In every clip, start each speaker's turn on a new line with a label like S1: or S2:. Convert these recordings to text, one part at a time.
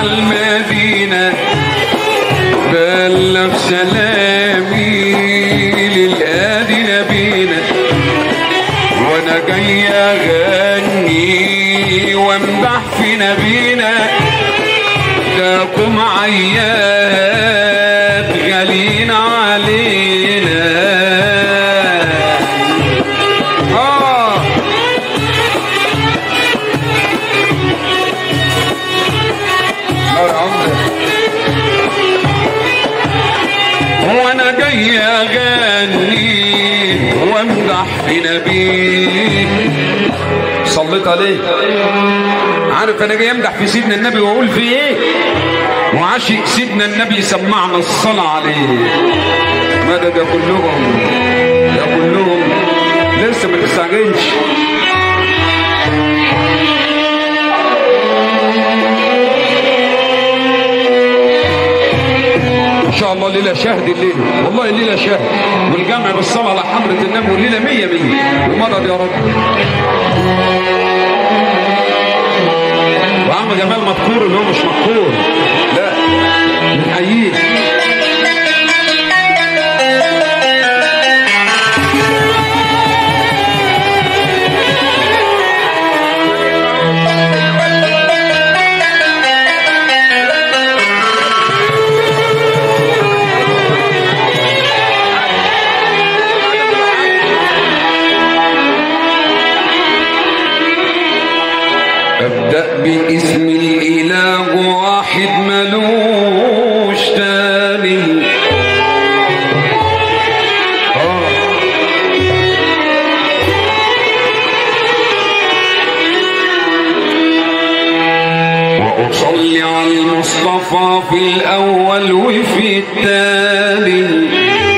S1: المدينة بلغ سلامي للهادي نبينا وانا جاي اغني وامدح في نبينا لكم عياد غالين علينا آه نار عمدة وانا جاي اغني وامدح في نبيه صليت عليه عارف انا جاي امدح في سيدنا النبي واقول في ايه وعاشق سيدنا النبي سمعنا الصلاة عليه ماذا ده كلهم ده كلهم لسه ما تستعجلش ان شاء الله ليله شهد الليله والله الليله شهد والجمع بالصلاه على حضره النبي والليله 100 100 ومدد يا رب وعم جمال مذكور اللي هو مش مذكور لا بنحييه ابدأ باسم الاله واحد ملوش تاني آه. واصلي على المصطفى في الاول وفي التالي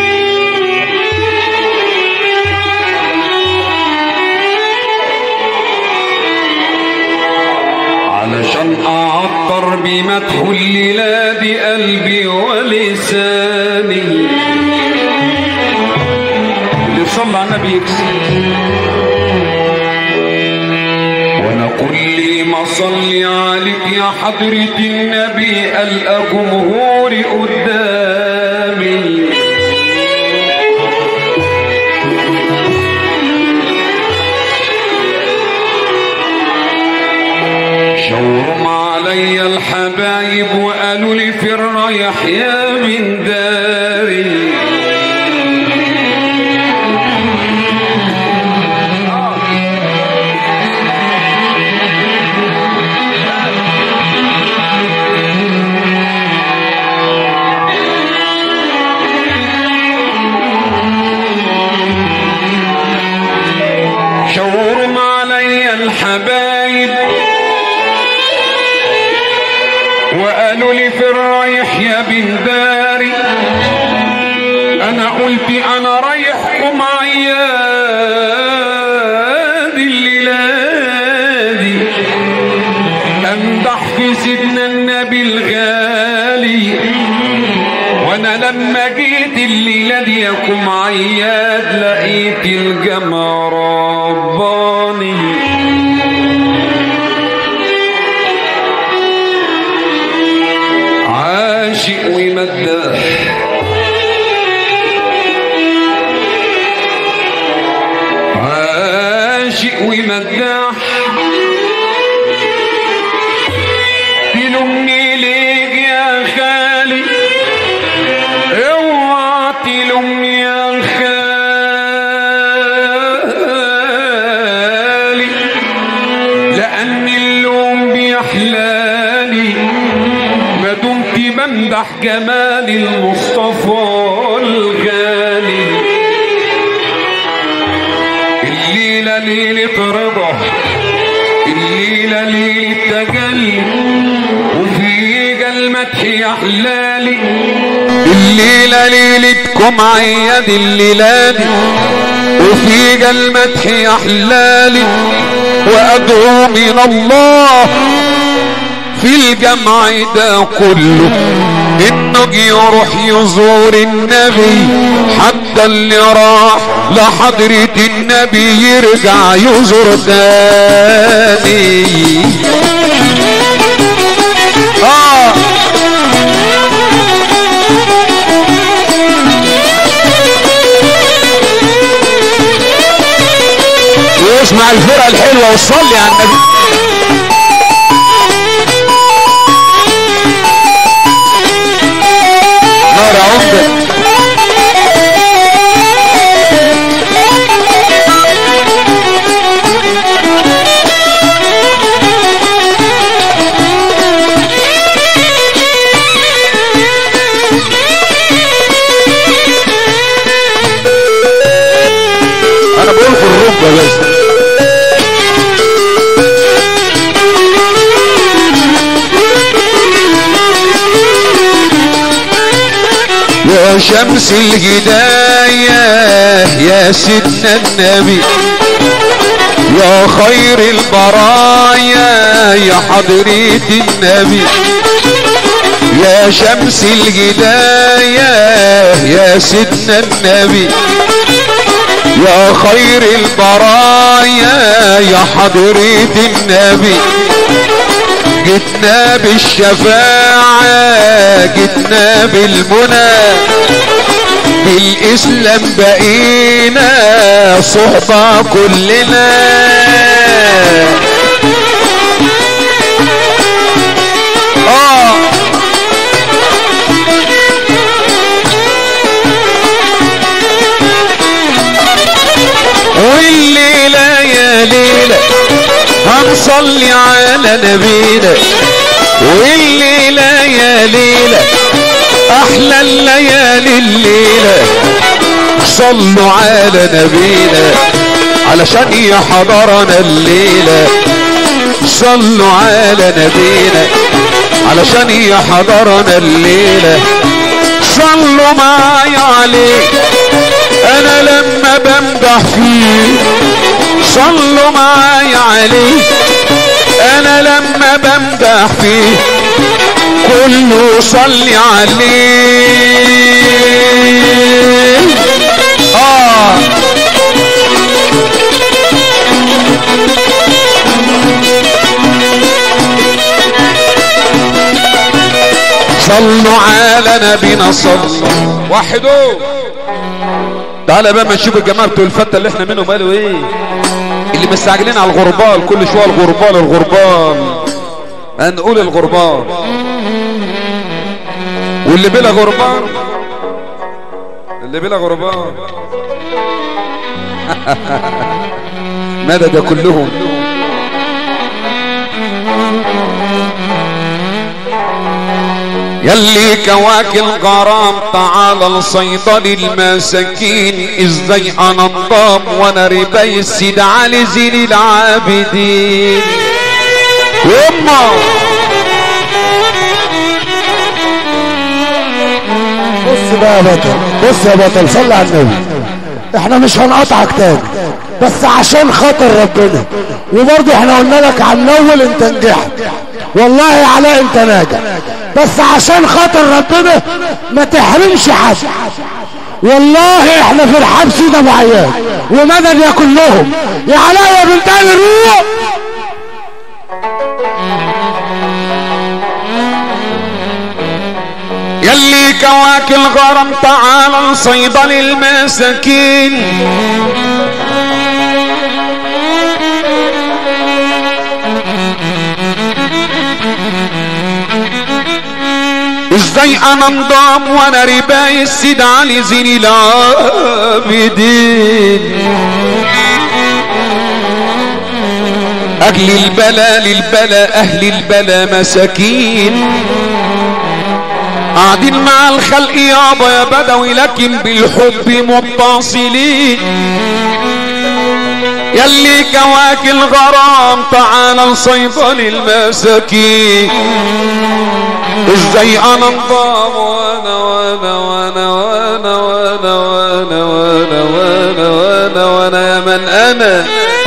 S1: علشان اعطر بمدح الليلة بقلبي ولساني اللي صلى على النبي يكسب وانا كل ما اصلي عليك يا حضرة النبي القى جمهوري قدامي شورم علي الحبايب وقالوا لي في الرايح يا من داري شورم علي الحبايب وقالوا لي في الرايح يا بن داري انا قلت انا رايحكم عياد الليلادي امدح في سيدنا النبي الغالي وانا لما جيت الليله دي ياكم عياد لقيت الجمع رباني عاشق ومداح عاشق ومداح تلومني ليك يا خالي اوعى تلومني يا خالي لان اللوم بيحلالي ما دمت بمدح جمال المصطفى الغالي الليلة ليلة رضا الليلة ليلة تجلي وفي المدح يا حلالي الليلة ليلتكم عياد الليلة وفي المدح يا حلالي وأدعو من الله في الجمع ده كله انه يروح يزور النبي حتى اللي راح لحضرة النبي يرجع يزور تاني اه
S2: واسمع الفرقة الحلوة وصلي على النبي نار عمدة انا بقول في الركبة بس يا شمس الهداية يا سيدنا النبي يا خير البرايا يا حضرة النبي يا شمس الهداية يا سيدنا النبي يا خير البرايا يا حضرة النبي جتنا بالشفاعة جتنا بالمنى بالإسلام بقينا صحبة كلنا آه والليلة يا ليلة هنصلي على نبينا والليلة يا ليلة أحلى الليالي الليلة صلوا على نبينا علشان يحضرنا الليلة صلوا على نبينا علشان يحضرنا الليلة صلوا معايا عليه انا لما بمدح فيه صلوا معايا عليه انا لما بمدح فيه كله صلي عليه اه صلوا على نبينا صلى وحدوا تعالى بقى ما نشوف الجماعه بتوع الفتة اللي احنا منهم قالوا ايه اللي مستعجلين على الغربال كل شويه الغربال الغربال هنقول الغربال واللي بلا غربال اللي بلا غربال ماذا ده كلهم يلي كواكل غرام تعال الصيدل المساكين ازاي انا انضام وانا رباي السيد علي زين العابدين يما
S3: بص بقى يا بطل بص يا بطل صلي على النبي احنا مش هنقطعك تاني بس عشان خاطر ربنا وبرضه احنا قلنا لك على الاول انت نجحت والله يا علاء انت ناجح بس عشان خاطر ربنا ما تحرمش حد والله احنا في الحبس ده ابو عيال ومدد يا كلهم يا علاء يا بنت الروح
S1: يلي كواكل غرام تعال الصيدل المساكين ازاي انا انضام وانا رباي السيد علي زين العابدين اجل البلا للبلا اهل البلا مساكين قاعدين مع الخلق يابا يا بدوي لكن بالحب متصلين يلي كواكل غرام تعال صيدل المساكين ازاي انا انضام وانا وانا وانا وانا وانا وانا وانا وانا وانا وانا يا من انا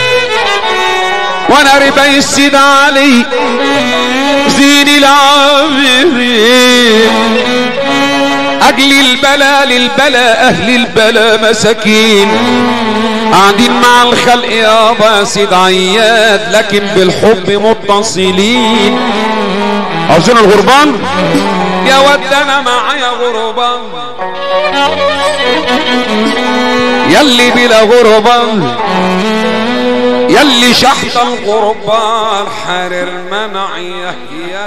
S1: وانا رباي السيد علي زين العابدين اجل البلا للبلا اهل البلا مساكين قاعدين مع الخلق يابا سيد عياد لكن بالحب متصلين عاوزين الغربان يا ود انا معايا غربان يلي بلا غربان
S2: يلي شحت الغربان حرر منعيه يا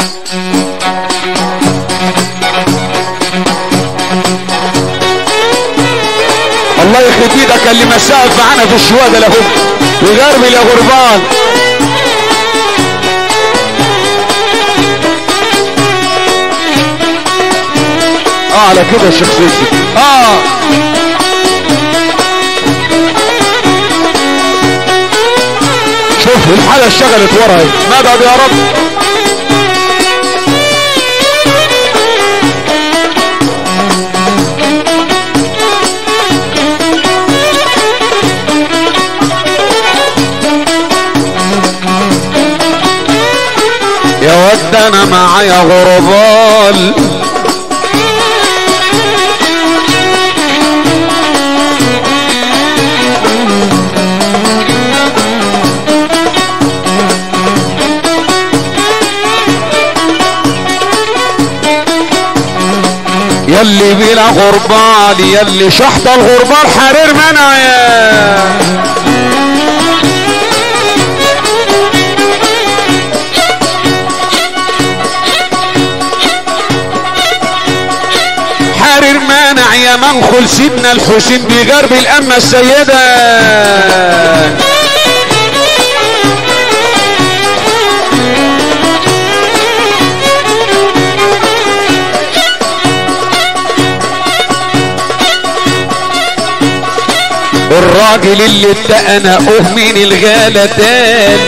S3: الله يخلي ايدك اللي مساء معانا في الشهداء لهم وغربي يا غربان اه على كده يا شيخ سيدي اه شوف الحالة اشتغلت ورا اهي مدد يا رب يا ود انا معايا غربال يلي بلا غربال يلي شحط الغربال حرير منايا حرير مانع يا منخل سيدنا الحسين بغرب الأمة السيدة الراجل اللي اتقنا اه من الغالتان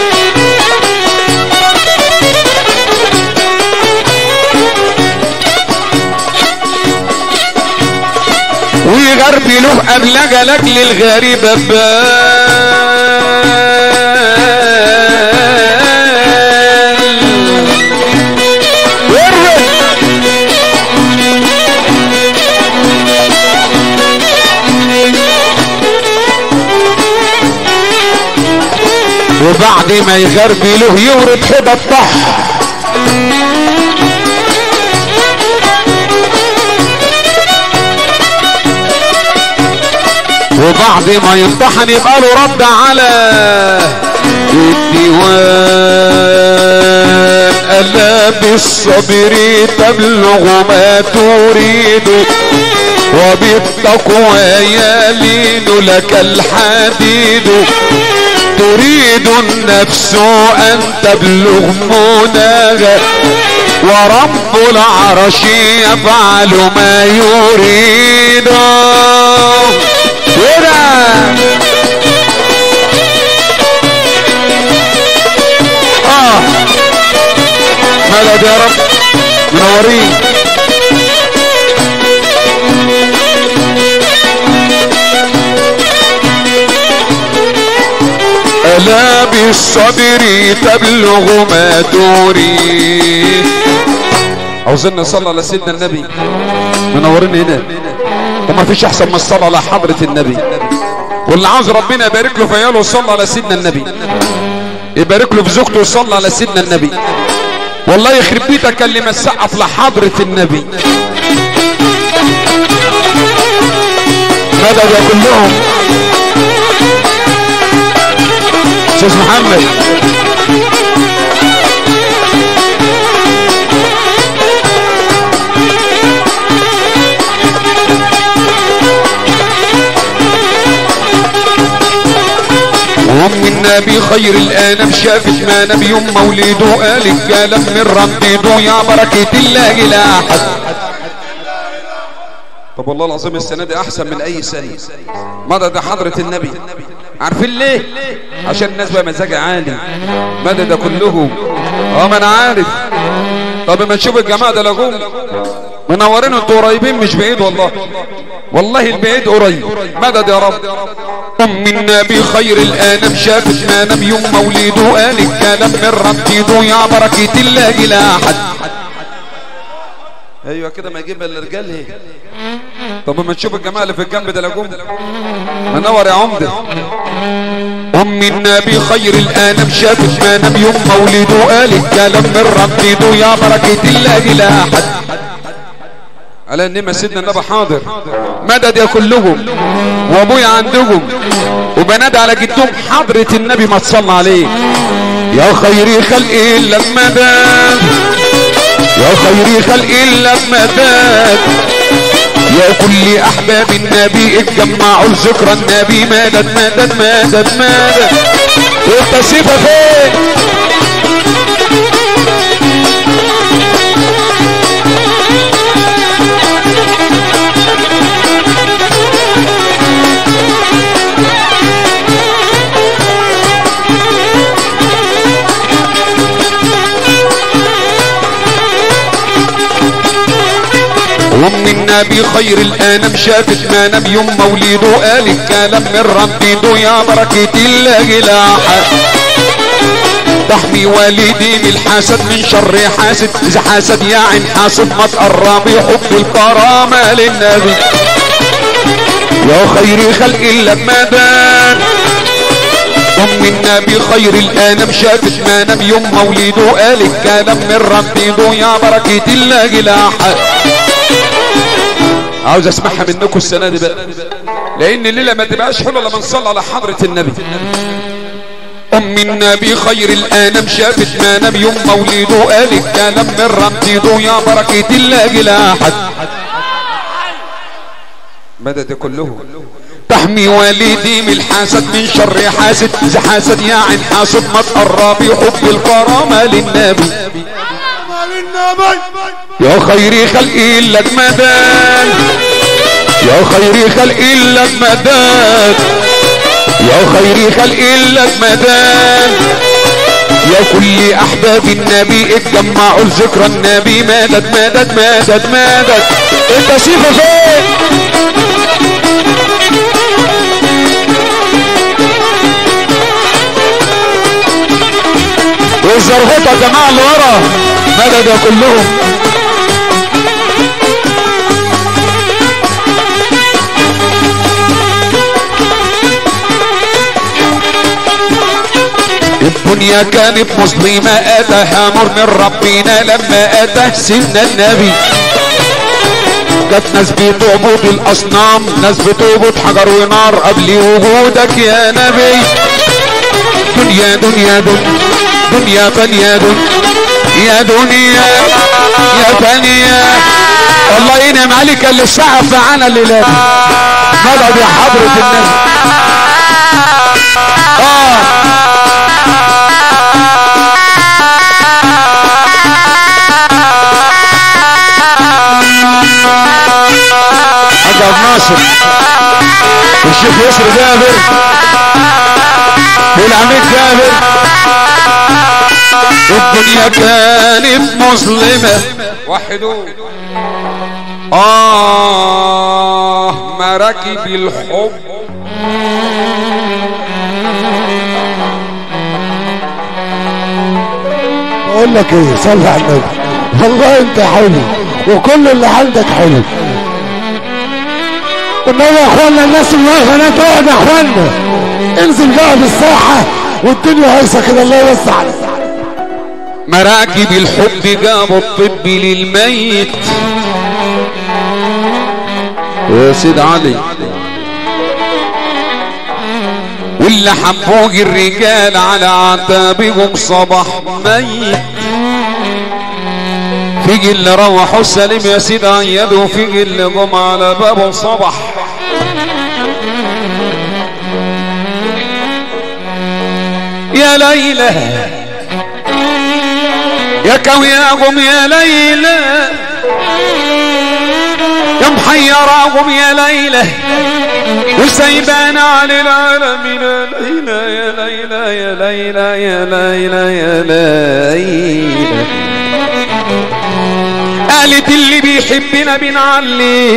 S3: ويغربي له أبلغ لك للغريب وبعد ما يغربي له يورد حدى الطح وبعد ما يمتحن يبقى له رد على الديوان ألا بالصبر تبلغ ما تريد وبالتقوى يلين لك الحديد تريد النفس أن تبلغ مناها ورب العرش يفعل ما يريد كده اه مدد يا رب منورين ألا بالصبر تبلغ ما تريد
S2: عاوزين نصلي على سيدنا النبي منورين هنا وما فيش احسن من الصلاه على حضره النبي واللي عاوز ربنا يبارك له في عياله وصلى على سيدنا النبي يبارك له في زوجته وصلى على سيدنا النبي والله يخرب بيتك اللي مسقف لحضره النبي
S3: مدد يا كلهم استاذ محمد
S2: وام النبي خير الانام شافت ما نبي يوم مولده قال الكلام من ربيده يا بركة الله لا احد طب والله العظيم السنة دي احسن من اي سنة مدد حضرة النبي عارفين ليه عشان الناس بقى مزاجها عالي مدد كله اه ما انا عارف طب ما نشوف الجماعة ده لغوم منورين انتوا قريبين مش بعيد والله والله البعيد قريب مدد يا رب ام النبي خير الانام شافت ما نبي يوم مولده قال الكلام من ربيده يا بركة الله لا احد ايوه كده ما يجيب الرجال هي طب ما تشوف الجماعه اللي في الجنب ده لجوم منور يا عمده ام النبي خير الانام شافت ما نبي يوم مولده قال الكلام من ربيده يا بركة الله لا احد على انما سيدنا النبي حاضر مدد يا كلهم وابويا عندهم وبنادى على جدهم حضرة النبي ما تصلى عليه يا خير خلق الا المدد يا خير خلق الا المدد يا كل احباب النبي اتجمعوا لذكرى النبي مدد مدد مدد مدد انت سيبها فين وام النبي خير الانام شافت ما نام يوم مولده قال الكلام من ربيده يا بركة الله لاحق تحمي والدي من الحسد من شر حاسد اذا حسد يا عين حاسد ما تقربي حب الكرامة للنبي يا خير خلق الله مدان ام النبي خير الانام شافت ما نام يوم مولده قال الكلام من ربيده يا بركة الله لاحق عاوز اسمعها منكم السنه دي بقى لان الليله ما تبقاش حلوه لما نصلي على حضره النبي ام النبي خير الانام شافت ما نام يوم مولده قال الكلام من رمتيده يا بركه الله لا احد مدد كله تحمي والدي من الحسد من شر حاسد اذا حاسد يا عين حاسد ما تقربي حب الكرامه للنبي يا خير خلق لك مدان يا خير خلق لك مدان يا خير خلق لك مدان يا كل احباب النبي اتجمعوا لذكرى النبي مدد مدد مدد مدد انت شايفه فين والزرغوطة يا جماعة اللي ورا مدد يا كلهم الدنيا كانت مظلمة اتاها نور من ربنا لما اتاه سيدنا النبي جت ناس بتعبد الاصنام ناس بتعبد حجر ونار قبل وجودك يا نبي دنيا دنيا دنيا دنيا فانية دنيا يا دنيا يا فانية الله ينعم عليك اللي الساعة معانا الليلة دي مدد يا حضرة النبي اه حاج عبد الناصر والشيخ يسر جابر والعميد جابر الدنيا كانت مظلمة وحدوا آه مراكب الحب
S3: بقول لك ايه صلي على النبي والله انت حلو وكل اللي عندك حلو انما يا اخوانا الناس اللي واقفه هناك اقعد يا اخوانا انزل بقى بالساحه والدنيا هيصه كده الله يوسع عليك
S2: مراكب الحب جابوا الطب للميت يا سيد علي واللي حبوه الرجال على عتابهم صباح ميت في اللي روحوا سليم يا سيد عيدوا في اللي قم على بابه صبح يا ليلى يا كوياكم يا ليلى يا محيراكم يا ليلى وسيبان على العالمين يا ليلى يا ليلى يا ليلى يا ليلى يا ليلى قالت اللي بيحبنا بنعليه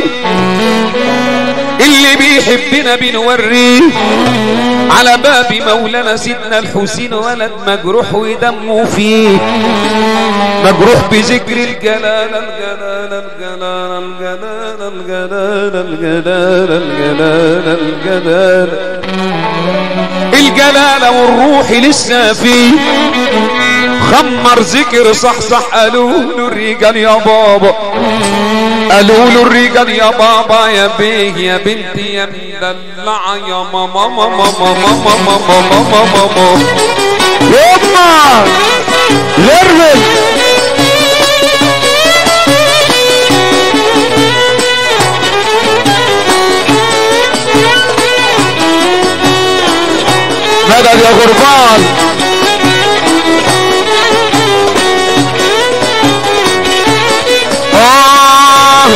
S2: اللي بيحبنا بنوريه على باب مولانا سيدنا الحسين ولد مجروح ودمه فيه مجروح بذكر الجلال الجلال الجلال الجلال الجلال الجلال الجلال الجلال الجلال والروح لسه فيه خمر ذكر صح صح قالوا له الرجال يا بابا قالوا له الرجال يا بابا يا بيه يا بنتي يا مدلعة يا ماما ماما ماما ماما ماما ماما
S3: يما غربل مدد يا غربان آه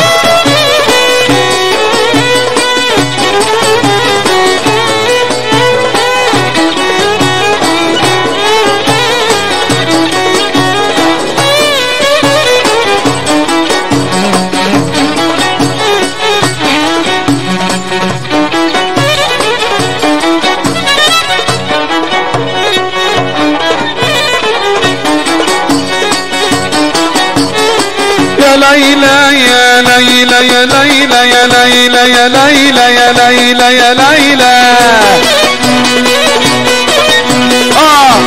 S2: يا ليلى يا ليلى يا ليلى يا ليلى يا ليلى يا ليلى يا ليلى
S3: آه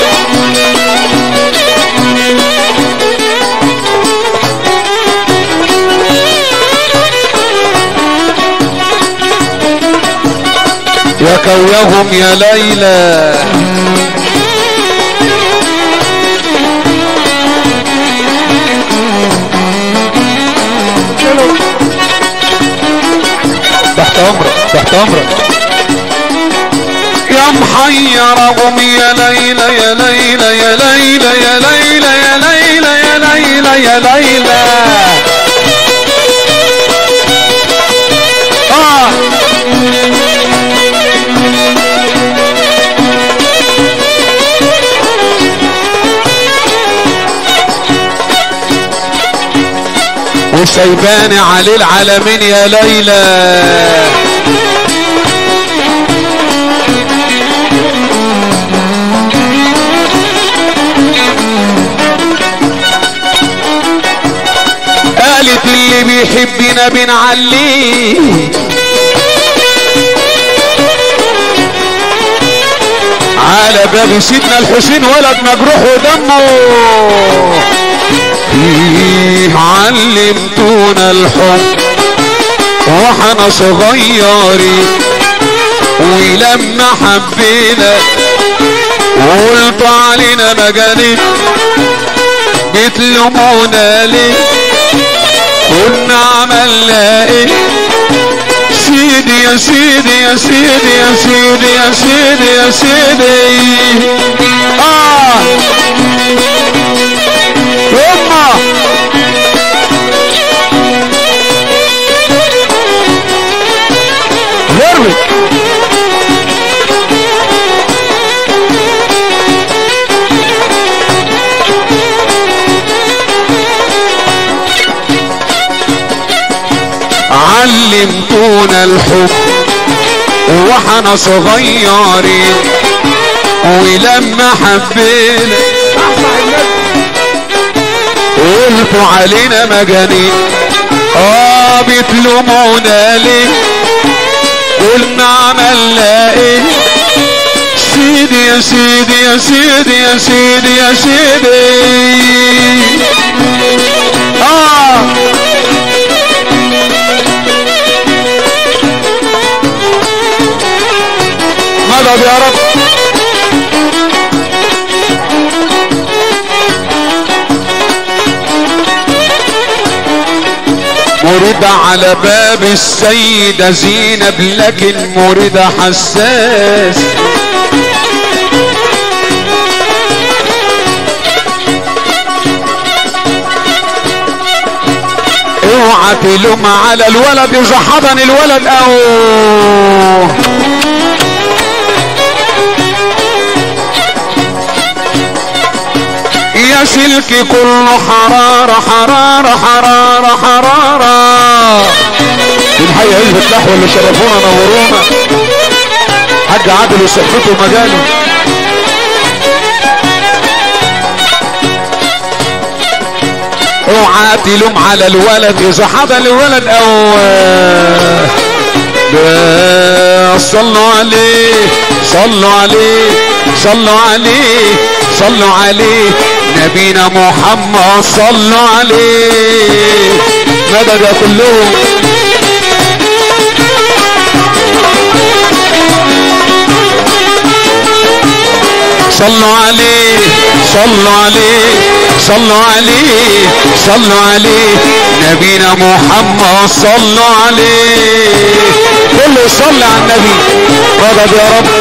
S2: يا كويهم يا ليلى تحت امرك تحت امرك يا محيرهم يا ليلى يا ليلى يا ليلى يا ليلى يا ليلى يا ليلى يا ليلى اه وسيباني عليه العالمين يا ليلى قالت اللي بيحبنا بنعليه على باب سيدنا الحسين ولد مجروح ودمه فيه علمتونا الحب واحنا صغيرين ولما حبينا قلت علينا مجانين بتلومونا ليه كنا عملنا ايه سيدي يا سيدي يا سيدي يا سيدي يا سيدي يا سيدي اه
S3: يما غربل
S2: علمتونا الحب واحنا صغيرين ولما حبينا قلتوا علينا مجانين اه بتلومونا ليه قلنا عملنا ايه سيدي يا سيدي يا سيدي يا سيدي يا سيدي اه مدد يا رب مريدة على باب السيدة زينب لكن مريدة حساس اوعى تلوم على الولد اذا حضن الولد او يا سلكي كله حرارة حرارة حرارة حرارة من حي عزبة النحو اللي شرفونا نورونا حاج عادل وصحته مجاله اوعى تلوم على الولد اذا حضن الولد او ده صلوا عليه صلوا عليه صلوا عليه صلوا عليه نبينا محمد صلوا عليه مدد يا كلهم صلوا عليه صلوا عليه صلوا عليه صلوا عليه نبينا محمد صلوا عليه كله يصلي على النبي مدد يا رب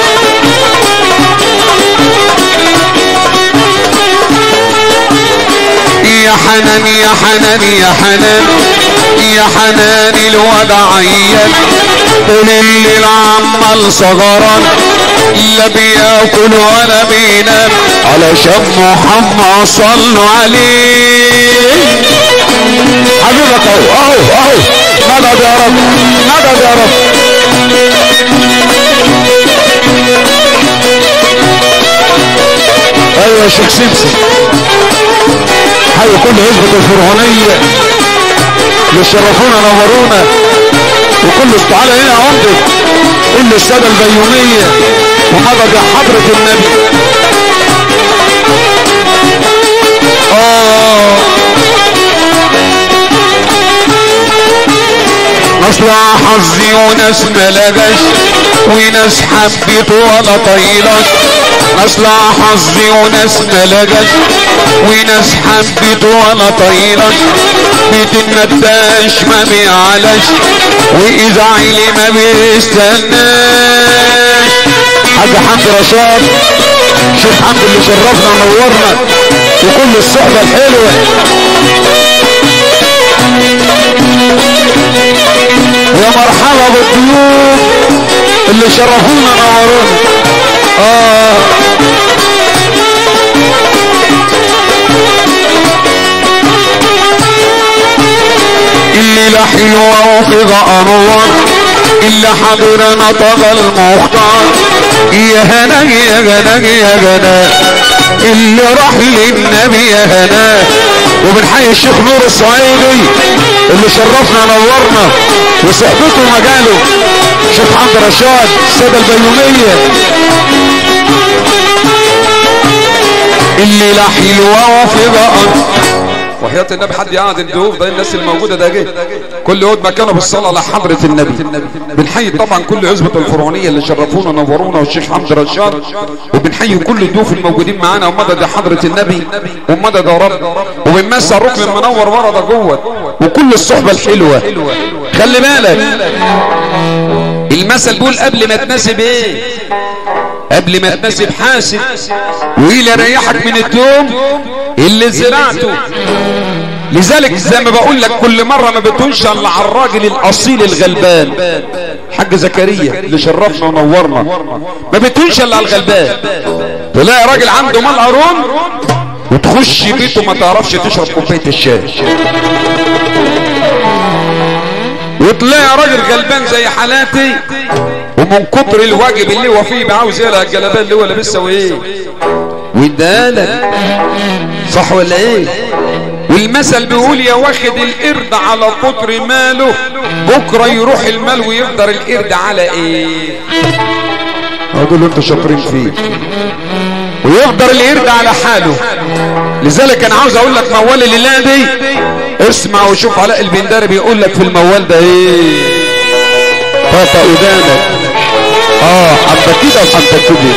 S2: يا حنان يا حنان يا حنان يا حنان الوضع عيان طول الليل عمال سهران لا بياكل ولا بينام علشان محمد صلوا عليه حبيبك اهو اهو اهو مدد يا رب مدد يا رب ايوه يا شيخ سمسم حي كل عزبة الفرعونية اللي شرفونا نورونا وكل تعالى هنا عمدك كل السادة البيومية ومدد يا حضرة النبي آه مصلع حظي وناس ملجش وناس حبيت ولا طيلش مصلع حظي وناس ملجش وناس حبيت ولا طيلش بيت النداش ما بيعلش واذا عيلي ما بيستناش حاج حمد رشاد شيخ حمد اللي شرفنا ونورنا وكل الصحبة الحلوة يا مرحبا بالضيوف اللي شرفونا نورونا اه الليلة حلوة وفيها انوار اللي حضرنا طغى المختار يا هنا يا هنا يا هنا اللي راح للنبي يا هنا وبنحيي الشيخ نور الصعيدي اللي شرفنا نورنا وصحبته مجاله شيخ حمد رشاد الساده البيوميه الليله حلوه وفضاء
S1: وحياة النبي حد يقعد الضيوف ده الناس الموجودة ده جه كل يوم مكانه بالصلاة على حضرة النبي بنحيي طبعا كل عزبة الفرعونية اللي شرفونا ونورونا والشيخ حمد رشاد وبنحيي كل الضيوف الموجودين معانا ومدد حضرة النبي ومدد يا رب وبنمسى الركن المنور ورا ده جوه وكل الصحبة الحلوة خلي بالك المثل بيقول قبل ما تناسب ايه قبل ما تناسب حاسب ويلي ريحك من التوم اللي زرعته لذلك زي ما بقول لك كل مرة ما بتقولش الا على الراجل الاصيل الغلبان حاج زكريا اللي شرفنا ونورنا ما بتقولش الا على الغلبان تلاقي راجل عنده مال قارون وتخش بيته ما تعرفش تشرب كوبايه الشاي وتلاقي راجل غلبان زي حالاتي ومن كتر الواجب اللي هو فيه عاوز يقلع الجلابيه اللي هو لابسها وايه وادالك صح ولا ايه والمثل بيقول يا واخد القرد على قطر ماله بكره يروح المال ويقدر القرد على ايه هذول اللي انتوا شاطرين فيه ويقدر القرد على حاله لذلك انا عاوز اقول لك موال الليله دي اسمع وشوف علاء البنداري بيقول لك في الموال ده ايه طاطا ودانك اه حبه كده وحبه كده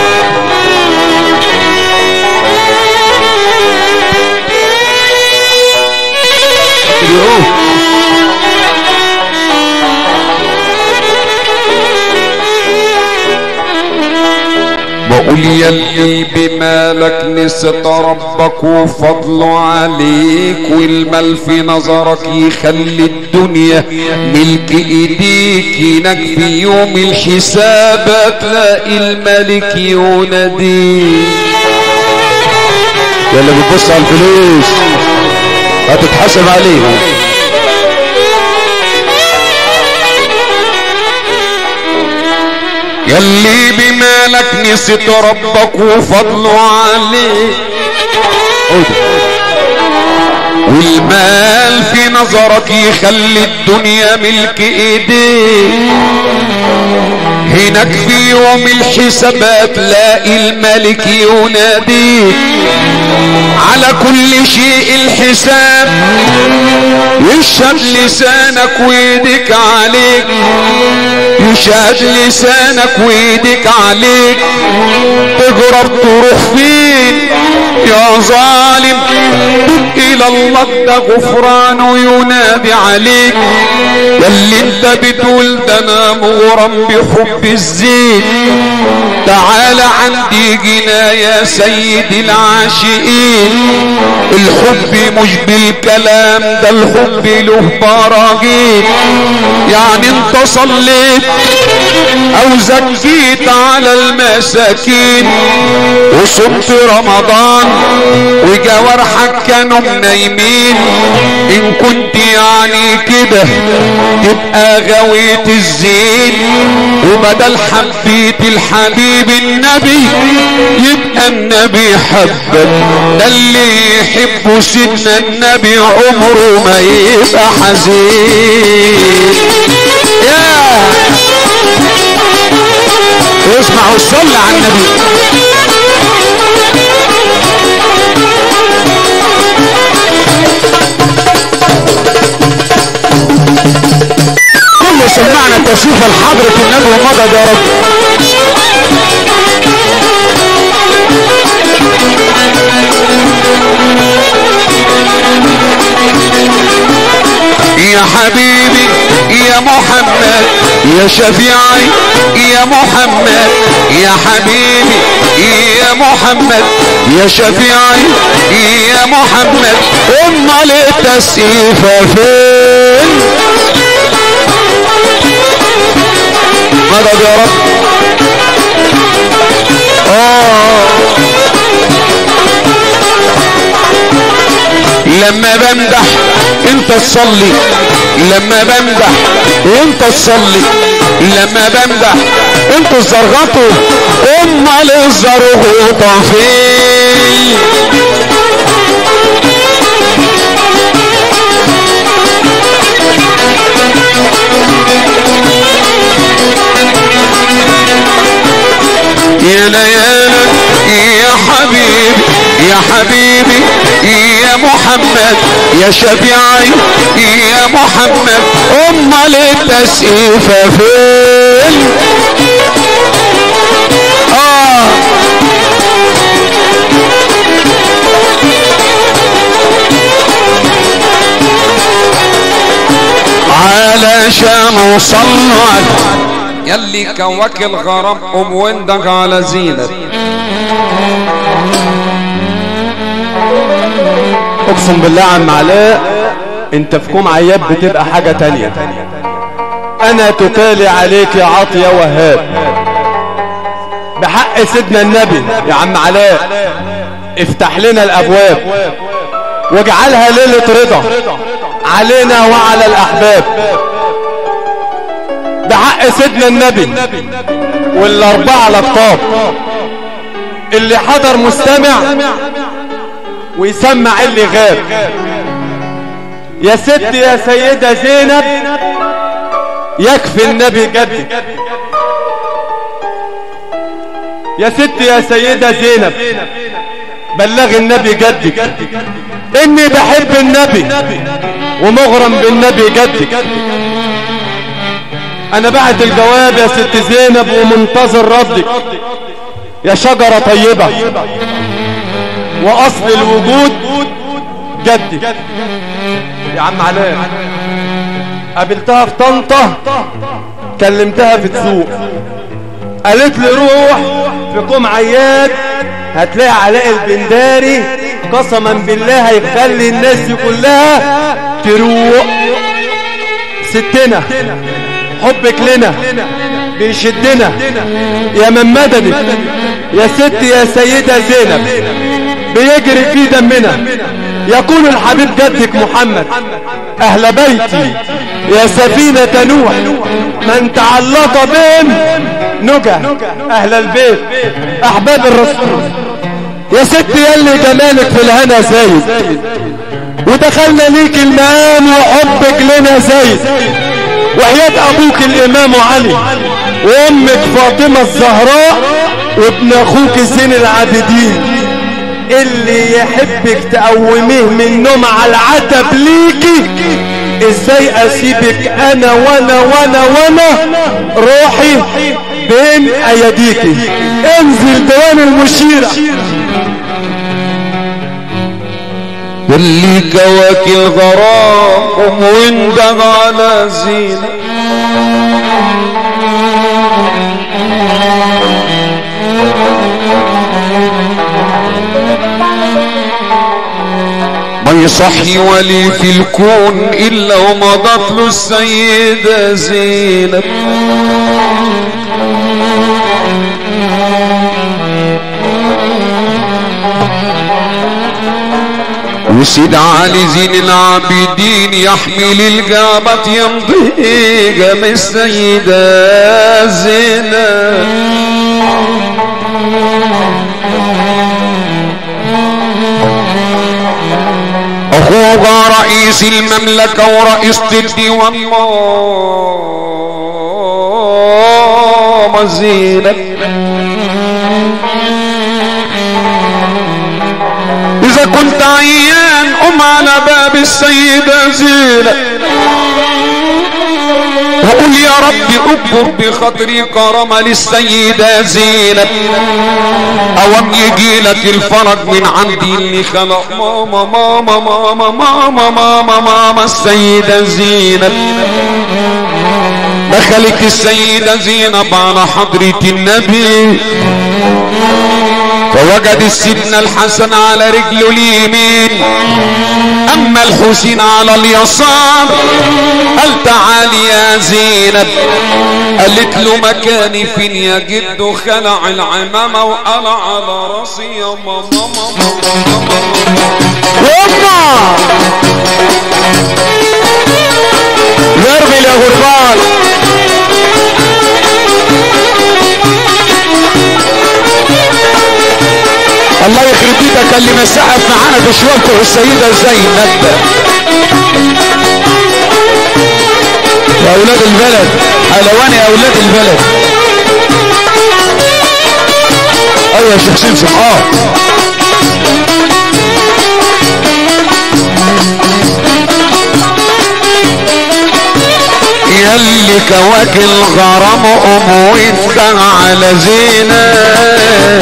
S1: يوه. بقول يلي بمالك نسيت ربك وفضله عليك والمال في نظرك يخلي الدنيا ملك ايديك ينكفي يوم الحساب تلاقي الملك يناديك يلا بتبص على الفلوس هتتحاسب عليها يلي بمالك نسيت ربك وفضله عليك
S2: والمال في نظرك يخلي الدنيا ملك ايديك هناك في يوم الحسابات لاقي الملك يناديك على كل شيء الحساب يشهد لسانك ويدك عليك يشهد لسانك ويدك عليك تجرب تروح فين يا ظالم الى الله ده غفران ينادي عليك ياللي انت بتقول ده انا مغرم بحب الزين تعال عندي جنا يا سيد العاشقين الحب مش بالكلام ده الحب له براجين يعني انت صليت او زكيت على المساكين وصمت رمضان وجوارحك كانوا نايمين ان كنت يعني كده تبقى غوية الزين وبدل حبيت الحبيب النبي يبقى النبي حبك ده اللي يحب سيدنا النبي عمره ما يبقى حزين يا اسمع وصل على النبي
S3: كل سمعنا تشوف الحضرة النبي ومضى يا رب
S2: يا حبيبي يا محمد يا شفيعي يا محمد يا حبيبي يا محمد يا شفيعي يا محمد امال التسقيفة فين مدد يا رب آه لما بمدح انت تصلي لما بمدح انت تصلي لما بمدح انت الزرغطه امال الزرغوطه فين يا ليالي يا حبيبي يا حبيبي يا محمد يا شفيعي يا محمد امال التسقيفة فين اه علشان وصلوا على
S1: يلي كوك الغرام قوم وندق على زينب
S4: اقسم بالله يا عم علاء انت في كوم عياب بتبقى حاجة تانية انا تكالي عليك يا عاطي يا وهاب بحق سيدنا النبي يا عم علاء افتح لنا الابواب واجعلها ليلة رضا علينا وعلى الاحباب بحق سيدنا النبي والاربعة لقطاب اللي حضر مستمع ويسمع اللي غاب يا ست يا سيدة زينب يكفي النبي جدك يا ست يا سيدة زينب بلغ النبي جدك اني بحب النبي ومغرم بالنبي جدك انا بعت الجواب يا ست زينب ومنتظر ردك يا شجرة طيبة واصل الوجود جدك يا عم علاء قابلتها في طنطا كلمتها في تسوق قالت لي روح في قوم عياد هتلاقي علاء البنداري قسما بالله هيخلي الناس دي كلها تروق ستنا حبك لنا بيشدنا يا من مددك يا ست يا سيدة زينب بيجري في دمنا يقول الحبيب جدك محمد اهل بيتي يا سفينة نوح من تعلق بهم نجا اهل البيت احباب الرسول يا ست يلي جمالك في الهنا زايد ودخلنا ليك المقام وحبك لنا زايد وحياة ابوك الامام علي وامك فاطمة الزهراء وابن اخوك زين العابدين اللي يحبك تقوميه من النوم على العتب ليكي ازاي اسيبك انا وانا وانا وانا روحي بين ايديكي انزل ديوان المشيرة
S2: اللي كواك الغرام واندغ على زينة ما يصحي ولي في الكون الا ومضت له السيدة زينب وسيد علي زين العابدين يحمل الجابة يمضي جم السيدة زينب اخوها رئيس المملكة ورئيس الديوان ماما زينب اذا كنت عيان قم على باب السيدة زينب وقول يا رب اكبر بخاطري كرم للسيدة زينب اوام يجي لك الفرج من عندي اللي خلق ماما ماما ماما ماما ماما ماما السيدة زينب دخلت السيدة زينب على حضرة النبي فوجد سيدنا الحسن على رجله اليمين اما الحسين على اليسار قال تعال يا زينب قالت له مكاني فين يا جد خلع العمامة وقلع على راسي يا ماما
S4: يما ضرب يا غربان
S2: الله يخرب بيتك اللي مسحف معانا بشوفته السيدة زينب
S4: يا اولاد البلد
S2: حلوان يا اولاد البلد
S4: ايوه يا شيخ سمسم اه
S2: يلي كواك الغرام ام وانت على زينب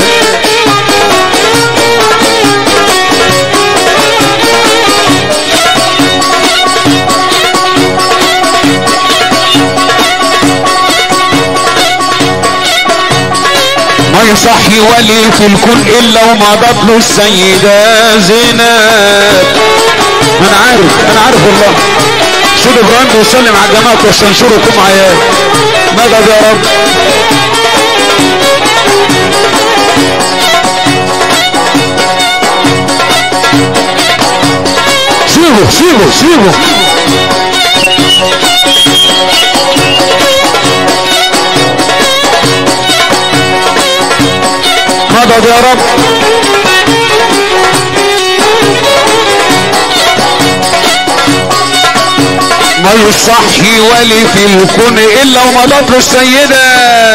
S2: ما يصحي ولي في الكون الا وما له السيدة زينب انا عارف انا عارف والله سيد ابراهيم بيسلم على الجماعة واستنشركم عيال مدد يا رب
S4: سيبه سيبه سيبه
S2: مدد يا رب ما يصحي ولي في الكون الا وما له السيدة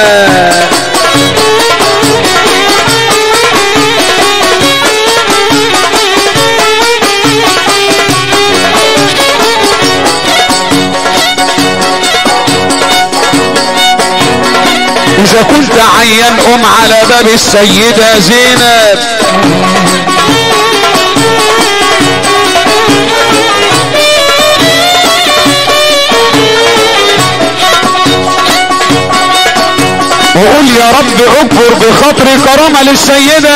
S2: اذا كنت عيان قم على باب السيدة زينب وقول يا رب اكبر بخاطري كرامة للسيدة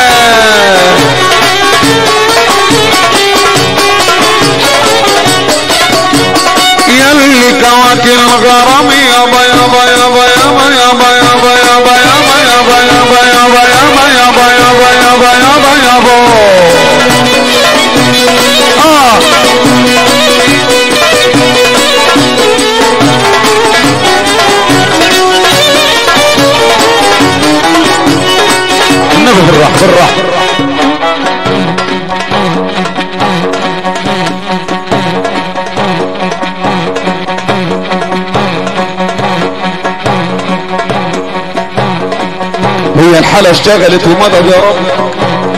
S2: يلي كواك الغرام يابا يابا يابا يابا يابا يابا يابا يابا يابا يابا يابا يابا يابا يابا يابا يابا يابا اه النبي بالراحة بالراحة هي الحالة اشتغلت ومضت يا رب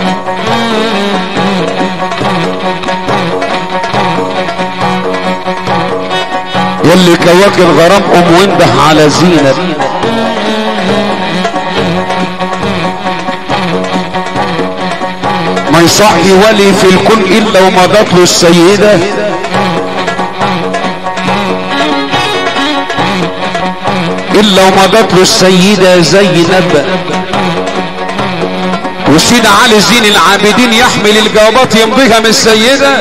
S2: يلي كواك الغرام قوم وانده على زينب ما يصحي ولي في الكون الا ومضت له السيده الا ومضت له السيده زينب وسيد علي زين العابدين يحمل الجوابات يمضيها من السيده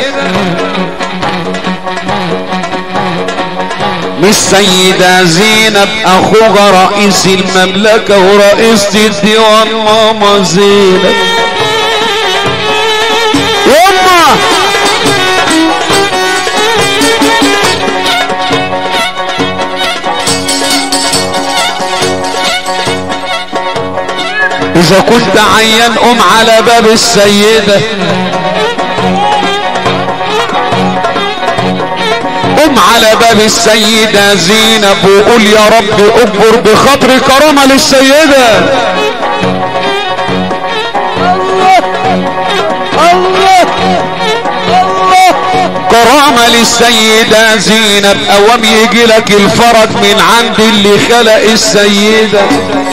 S2: مش سيدة زينب اخوها رئيس المملكة ورئيسة الديوان ماما زينب يما اذا كنت عيان قم على باب السيدة قم على باب السيدة زينب وقول يا رب اكبر بخاطر كرامة للسيدة كرامة للسيدة زينب اوام يجي لك الفرج من عند اللي خلق السيدة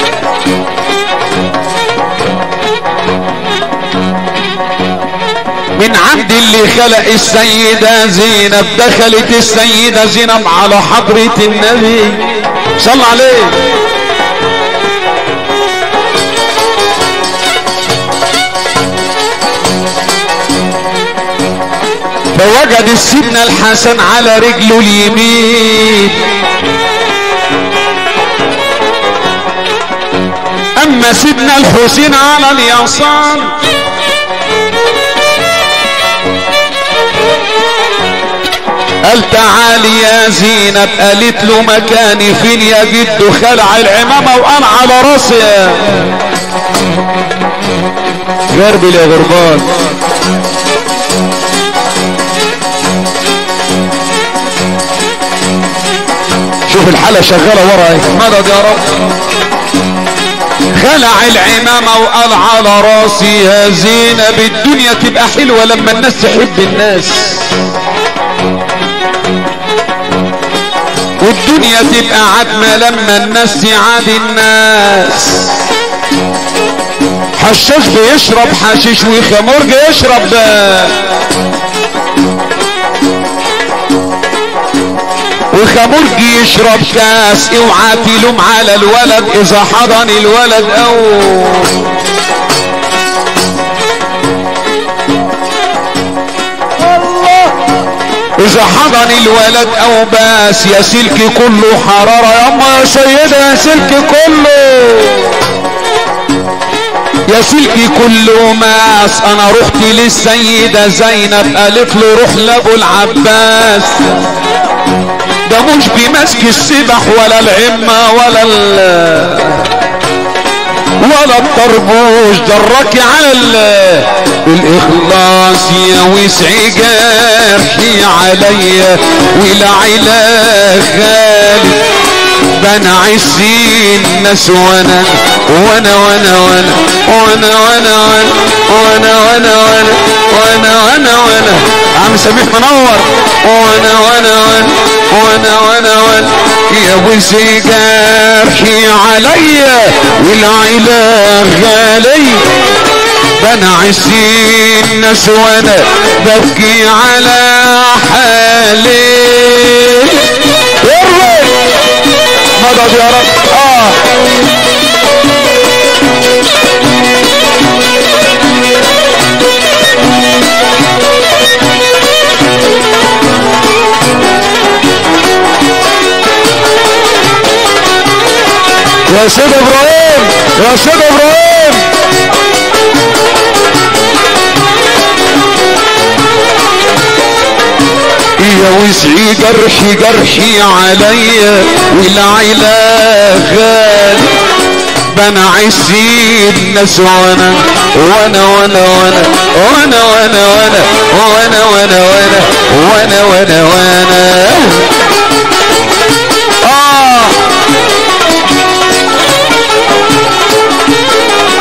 S2: من عند اللي خلق السيدة زينب دخلت السيدة زينب على حضرة النبي صلى عليه فوجد سيدنا الحسن على رجله اليمين اما سيدنا الحسين على اليسار قال تعالي يا زينب قالت له مكاني فين يا جد خلع العمامة وقال على راسي جربي يا غربان شوف الحالة شغالة ورا ايه مدد يا رب خلع العمامة وقال على راسي يا زينب الدنيا تبقى حلوة لما الناس تحب الناس والدنيا تبقى عدمة لما الناس تعاد الناس حشاش بيشرب حشيش وخمرج يشرب وخمرج يشرب كاس اوعى تلوم على الولد اذا حضن الولد او اذا حضن الولد او باس يا سلكي كله حرارة يا اما يا سيدة يا سلكي كله يا سلكي كله ماس انا رحت للسيدة زينب قالت له روح لابو العباس ده مش بمسك السبح ولا العمة ولا ال ولا الطربوش جرك على الاخلاص يا وسع جرحي عليا والعلا غالي بنا عزين الناس وانا وانا وانا وانا وانا وانا وانا وانا وانا وانا وانا وانا عم سميح منور وانا وانا وانا وانا وانا وانا يا وسع جرحي عليا والعلا غالي بنا عزين الناس وانا ببكي على حالي مدد يا رب اه يا سيد ابراهيم يا سيد ابراهيم يا وسعي جرحي جرحي عليا والعيلة غالي بنا عزين الناس وانا وانا وانا وانا وانا وانا وانا وانا وانا وانا وانا وانا وانا اه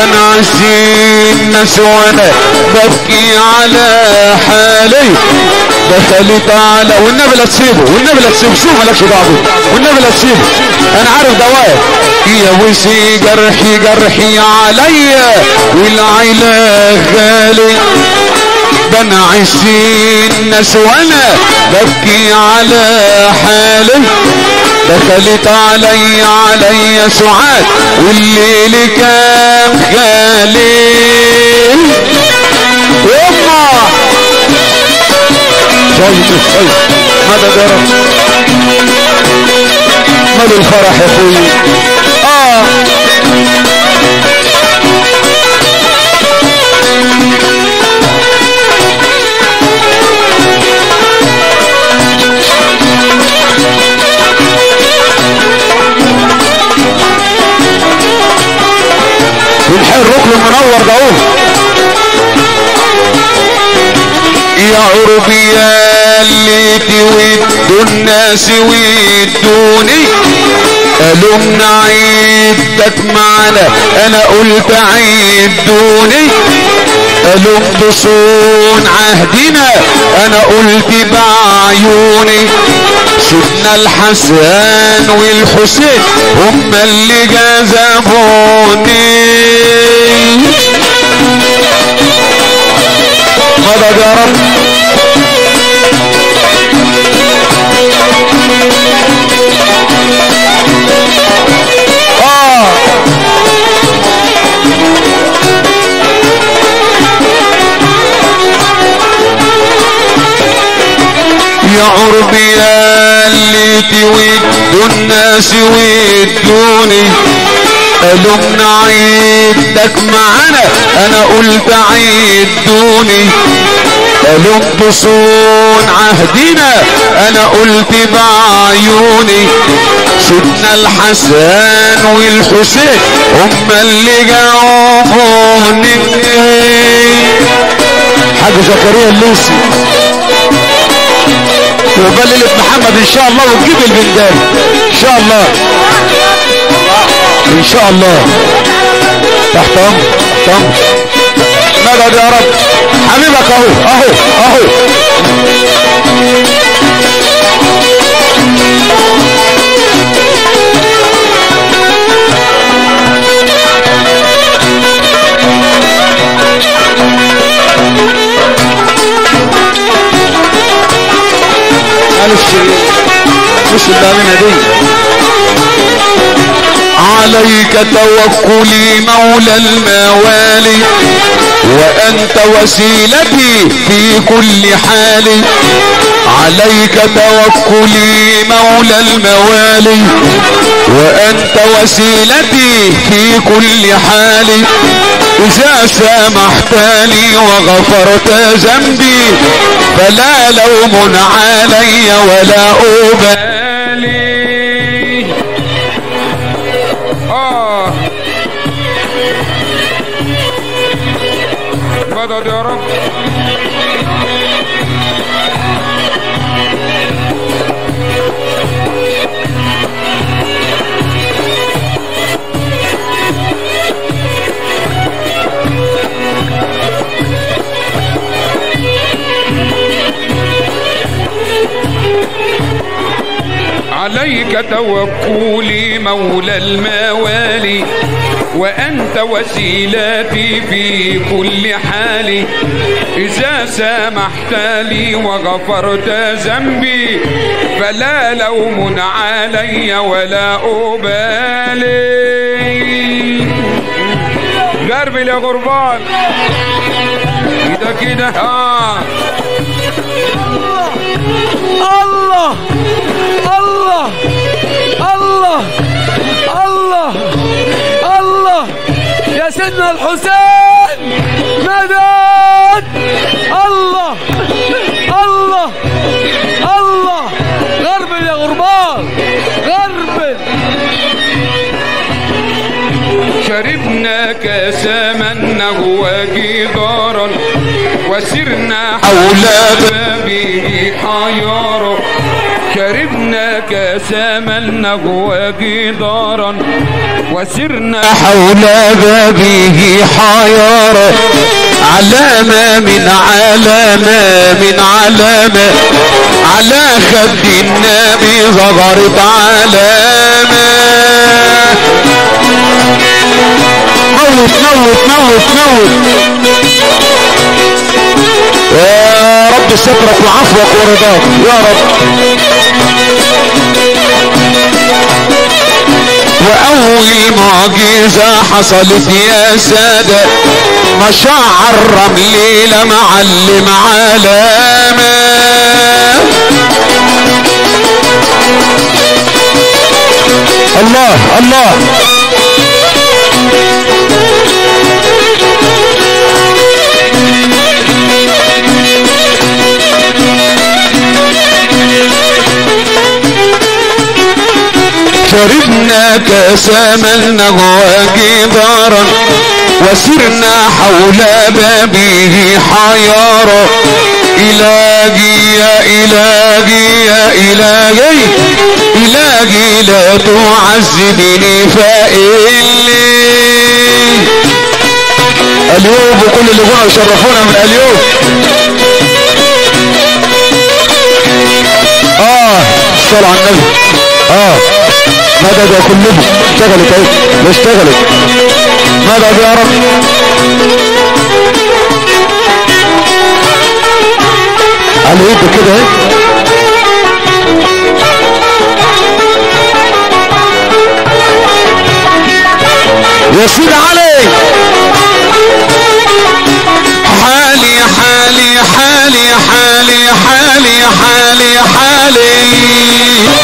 S2: بنعسي الناس وانا ببكي على حالي دخلت على والنبي لا تسيبه والنبي لا تسيبه شوف مالكش دعوه والنبي لا تسيبه انا عارف دواء يا وسي جرحي جرحي عليا والعيلة غالي بنعسي الناس وانا ببكي على حالي دخلت علي علي سعاد والليل كان خالي يما طيب طيب مدد يا رب مدى الفرح يا اخوي اه ونحيي الركن المنور ده اهو يا عربي يا اللي تودوا الناس ويدوني ألومنا عيدك معنا انا قلت عيدوني ألوم بصون عهدنا انا قلت بعيوني سيدنا الحسن والحسين هم اللي جذبوني مدد يا رب اه يا عربي يا اللي تودوا الناس ويدوني ألومنا عيدك معانا انا قلت عيدوني ألوم بصون عهدنا انا قلت بعيوني سيدنا الحسن والحسين هم اللي جاوبوني حاج زكريا اللوسي وقال ليلة محمد ان شاء الله وتجيب البندان ان شاء الله ان شاء الله تحت امر تحت امر مدد يا رب حبيبك اهو اهو اهو معلش مش اللي دي عليك توكلي مولى الموالي وانت وسيلتي في كل حال عليك توكلي مولى الموالي وانت وسيلتي في كل حال اذا سامحت لي وغفرت ذنبي فلا لوم علي ولا ابالي
S1: اه مدد يا رب عليك توكلي مولى الموالي وأنت وسيلتي في كل حال إذا سامحت لي وغفرت ذنبي فلا لوم علي ولا أبالي غربي يا غربان كده كده اه
S5: الله الله الله الله الله يا سيدنا الحسين مدد الله الله الله غرب يا غربان غرب
S1: شربنا كاس منه وجدارا وسرنا
S2: أولاد
S1: به حيارا شربنا كاس منه وجدارا وسرنا
S2: حول بابه حيارى علامة من علامة من علامة على خد النبي ظهرت علامة موت موت موت موت يا رب سترك وعفوك ورضاك يا رب واول معجزة حصلت يا سادة مشاعر رملي لمعلم علامة الله الله شربنا كاس منه وجدارا وسرنا حول بابه حيارا إلهي يا إلهي يا إلهي إلهي لا تعذبني فإني اليوم وكل اللي جونا يشرفونا من اليوم اه الصلاة على النبي اه مدد يا كلهم اشتغلت اهي اشتغلت مدد يا رب على ايدك كده اهي يا سيدي علي حالي حالي حالي حالي حالي حالي حالي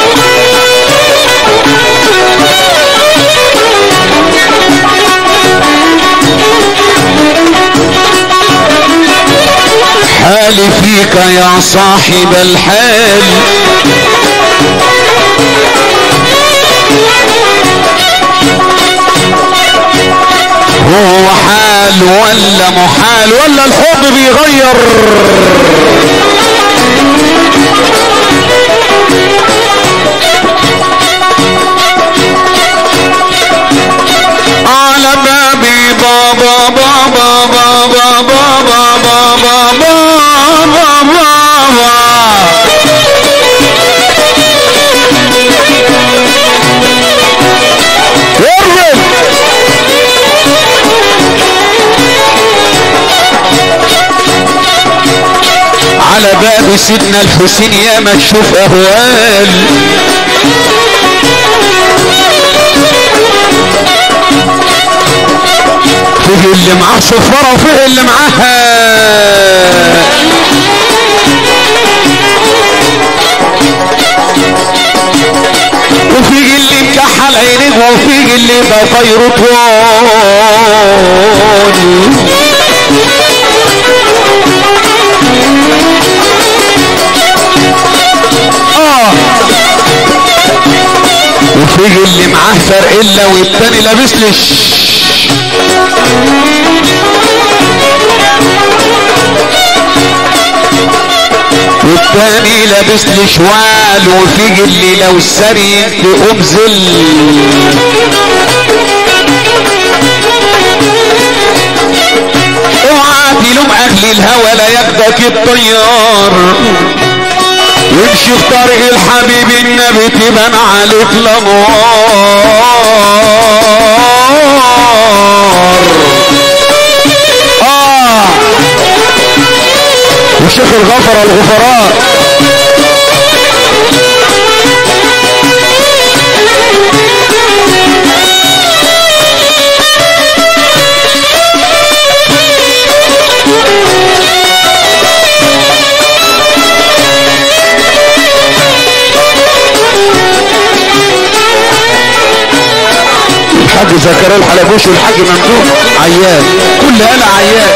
S2: حالي فيك يا صاحب الحال هو حال ولا محال ولا الحب بيغير على بابي بابا بابا بابا بابا بابا بابا بابا على باب سيدنا الحسين يا ما تشوف اهوال فيه اللي معاه صفارة وفيه اللي معاها وفيه اللي مكحل عينيه وفيه اللي بطيره طوال اه وفيه اللي معاه فرقلة والتاني لابس لي والتاني لابس لي شوال وفيه اللي لو سري تقوم زل اوعى تلوم اهل الهوى لا ياخدك الطيار وامشي في طريق الحبيب النبي تبان عليك الانوار اه وشيخ الغفر الغفراء الحاج زكريا الحلبوش والحاج ممدوح عيان كل انا عيان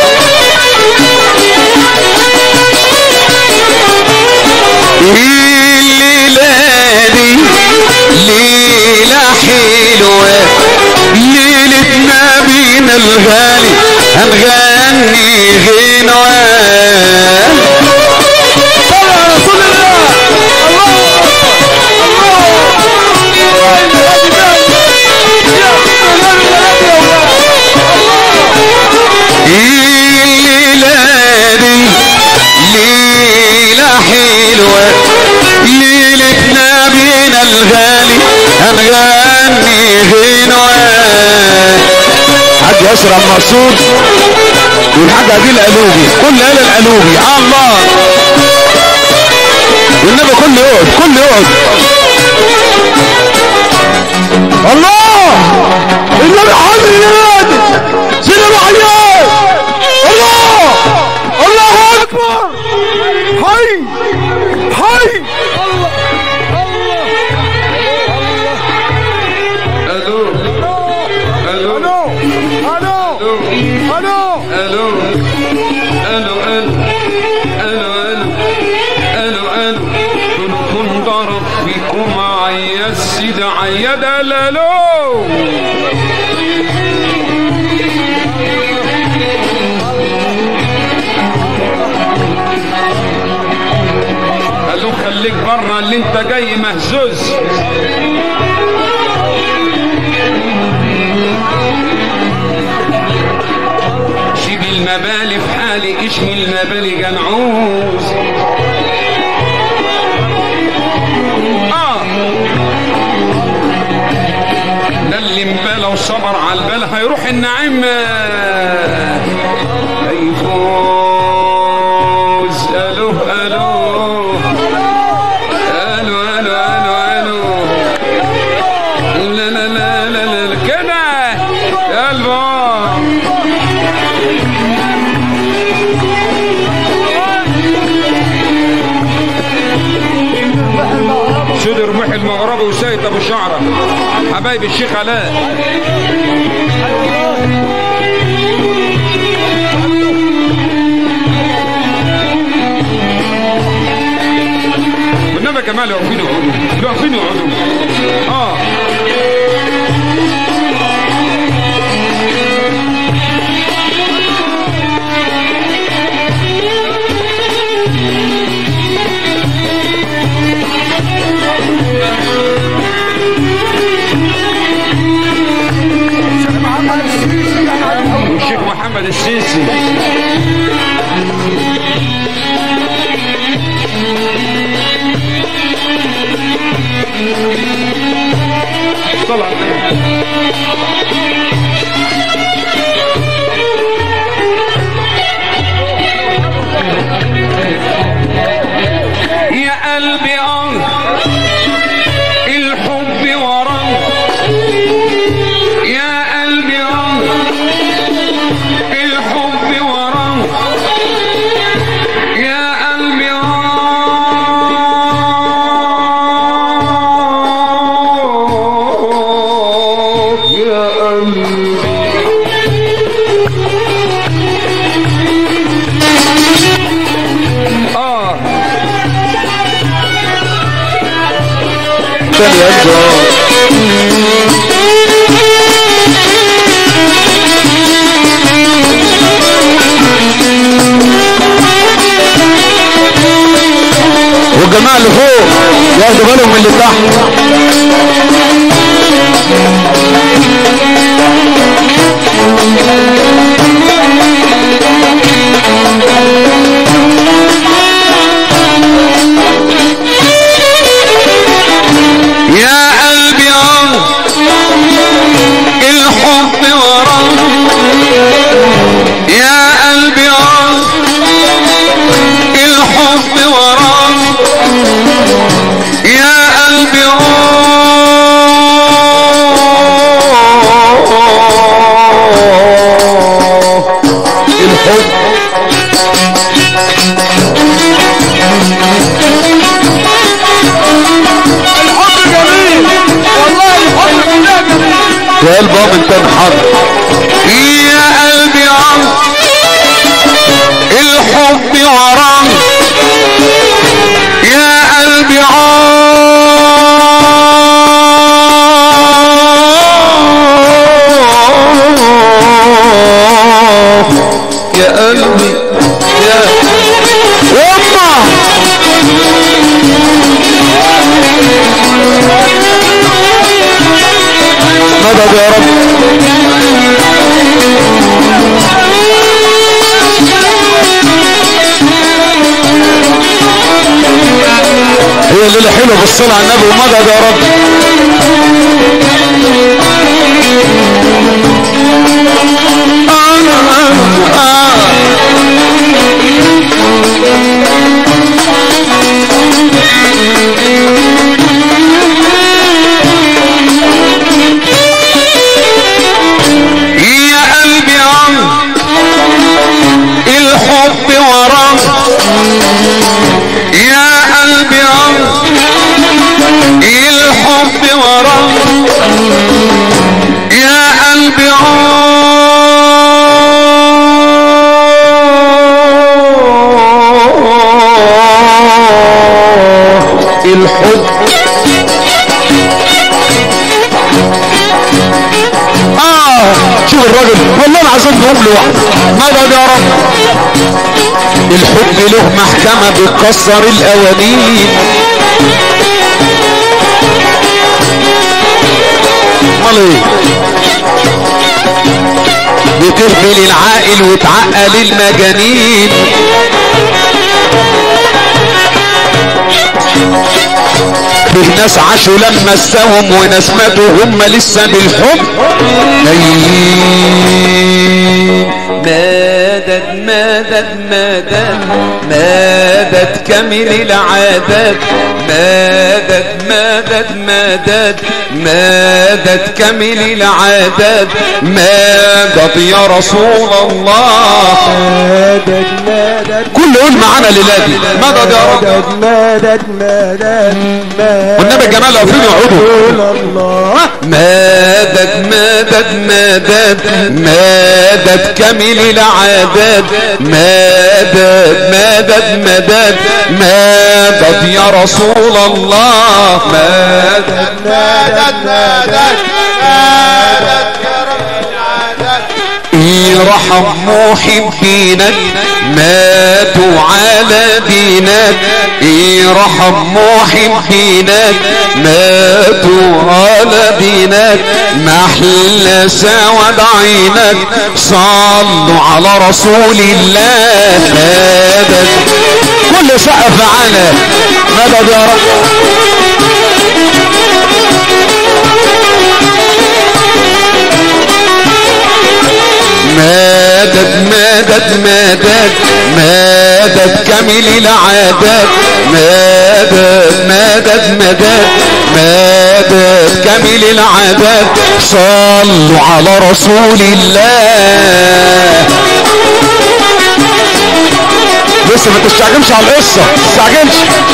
S2: الليلة دي ليلة حلوة ليلة الغالي هنغني غنوان
S5: صل على رسول الله الله
S2: الليلة دي ليلة حلوة ليلة نبينا الغالي هنغني غنوان حاج اشرف مقصود والحاج عديل القلوبي كل آل القلوبي يا الله والنبي كل يقعد كل يقعد
S3: الله النبي حاضر ينادي سيدنا عيال الله الله اكبر حي حي
S1: الو الو
S3: الو الو الو
S1: الو الو الو الو الو الو كلكم ضرب فيكم عيا السيد عياد الو قال له خليك بره اللي انت جاي مهزوز سيب المبالي في حالي اشمي المبالي جنعوز اه ده اللي مبالى وصبر على البال هيروح النعيم آه، هيفوز الو الو الو الو الو الو لا لا لا لا لا كده يا البار سيد رموح المغربي وسيد ابو شعره حبايب الشيخ علاء والنبي كمال يقفين يقعدوا يقفين يقعدوا اه والشيخ محمد السيسي طلع يا قلبي اه الحب وراه يا قلبي اه الحب وراه يا قلبي اه يا قلبي اه
S2: تاني يا الجواب والجماعة اللي فوق ياخدوا بالهم من اللي تحت يا قلبي اه الحب وراه يا قلبي اه الحب وراه يا قلبي اه الحب
S3: الحب جميل والله الحب بالله جميل
S2: يا قلبي اه من تاني حرف يا قلبي اه الحب وراه يا قلبي اه
S4: مدد يا رب هي الليله حلوه بالصلاه على النبي ومدد يا رب
S2: يا قلبي عم الحب ورم يا قلبي عم الحب ورم يا قلبي عم الحب
S4: اه شوف الراجل والله العظيم بقول له واحد مدد يا رب
S2: الحب له محكمة بتكسر القوانين
S4: امال ايه
S2: بتهبل العاقل وتعقل المجانين في ناس عاشوا لما استوهم وناس ماتوا هم لسه بالحب نايمين مدد مدد مدد مدد كامل العدد مدد مدد مدد مدد كامل العدد مدد يا رسول الله
S3: مدد مدد
S2: كل قول معانا للادي مدد يا رب
S3: مدد مدد مدد
S2: والنبي الجمال واقفين يقعدوا
S3: رسول الله
S2: مدد مدد مدد مدد كامل العدد مدد مدد مدد مدد يا رسول الله مدد
S3: مدد مدد
S2: يرحم محبينك ماتوا على دينك يرحم محبينك ماتوا على دينك محل سواد عينك صلوا على رسول الله مدد كل سقف معانا مدد يا رب مدد مدد مدد مدد كامل العدد مدد مدد مدد مدد كامل العدد صلوا على رسول الله
S4: لسه ما تستعجلش على القصه ما تستعجلش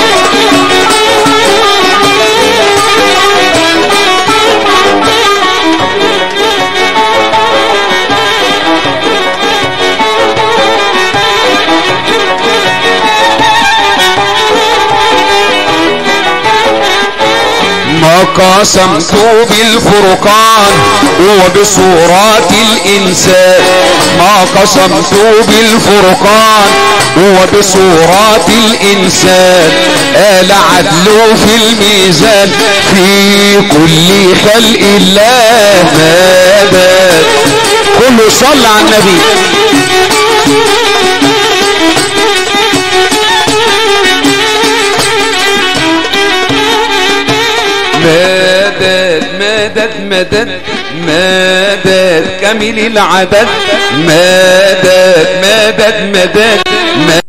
S2: ما قسمت بالفرقان وبصورات الإنسان ما قسمت بالفرقان وبصورات الإنسان آل عدل في الميزان في كل خلق الله مدد كله صلى على النبي مدد مدد مدد مدد كامل العدد مدد مدد مدد مدد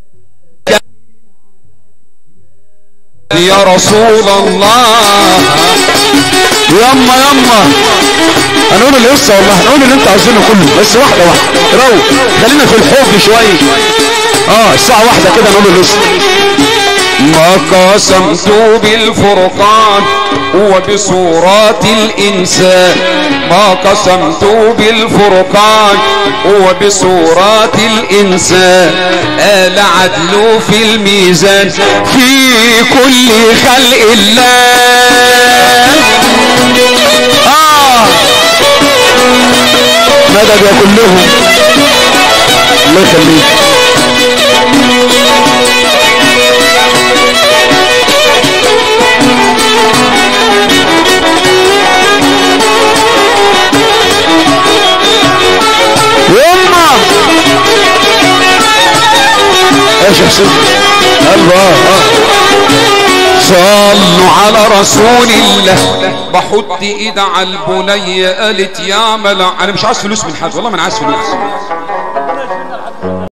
S2: يا رسول الله
S4: يما يما هنقول القصه والله هنقول اللي انت عاوزينه كله بس واحده واحده روق خلينا في الحب شويه اه الساعه واحده كده نقول القصه
S2: ما قسمت بالفرقان وبصورات الإنسان ما قسمت بالفرقان وبصورات الإنسان آل عدل في الميزان في كل خلق الله
S4: اه مدد يا كلهم الله يخليك قلبه اه اه صلوا على رسول الله
S1: بحط ايد على البنية قالت يا ملا انا مش عايز فلوس من حد والله ما انا عايز فلوس